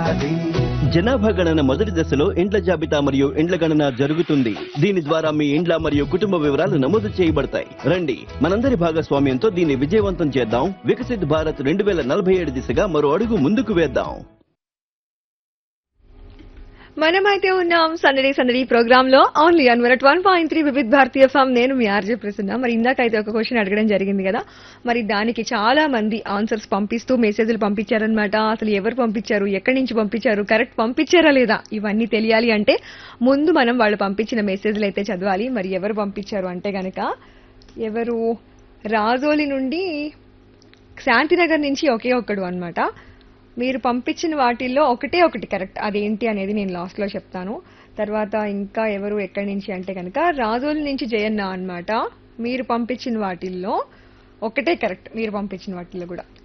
ఉండాలి జనాభా గణన మొదటి దశలో ఇండ్ల జాబితా మరియు ఇండ్ల గణన జరుగుతుంది దీని ద్వారా మీ ఇండ్ల మరియు కుటుంబ వివరాలు నమోదు చేయబడతాయి రండి మనందరి భాగస్వామ్యంతో దీన్ని విజయవంతం చేద్దాం వికసిత్ భారత్ రెండు వేల నలభై ఏడు దిశగా మరో అడుగు ముందుకు వేద్దాం మనమైతే ఉన్నాం సందడి సందడి ప్రోగ్రామ్ లో only on one one point three Vividh భారతీయ ఫామ్ నేను మీ ఆర్జే ప్రసన్న మరి ఇందాక అయితే ఒక క్వశ్చన్ అడగడం జరిగింది కదా మరి దానికి చాలా మంది ఆన్సర్స్ పంపిస్తూ మెసేజ్లు పంపించారనమాట అసలు ఎవరు పంపించారు ఎక్కడి నుంచి పంపించారు కరెక్ట్ పంపించారా లేదా ఇవన్నీ తెలియాలి అంటే ముందు మనం వాళ్ళు పంపించిన మెసేజ్లు అయితే చదవాలి మరి ఎవరు పంపించారు అంటే గనక ఎవరు రాజోలి నుండి శాంతినగర్ నుంచి ఒకే ఒక్కడు అన్నమాట మీరు పంపించిన వాటిల్లో ఒకటే ఒకటి కరెక్ట్ అదేంటి అనేది నేను లాస్ట్ లో చెప్తాను తర్వాత ఇంకా ఎవరు ఎక్కడి నుంచి అంటే కనుక రాజోలు నుంచి జయన్న అన్నమాట మీరు పంపించిన వాటిల్లో ఒకటే కరెక్ట్ మీరు పంపించిన వాటిల్లో కూడా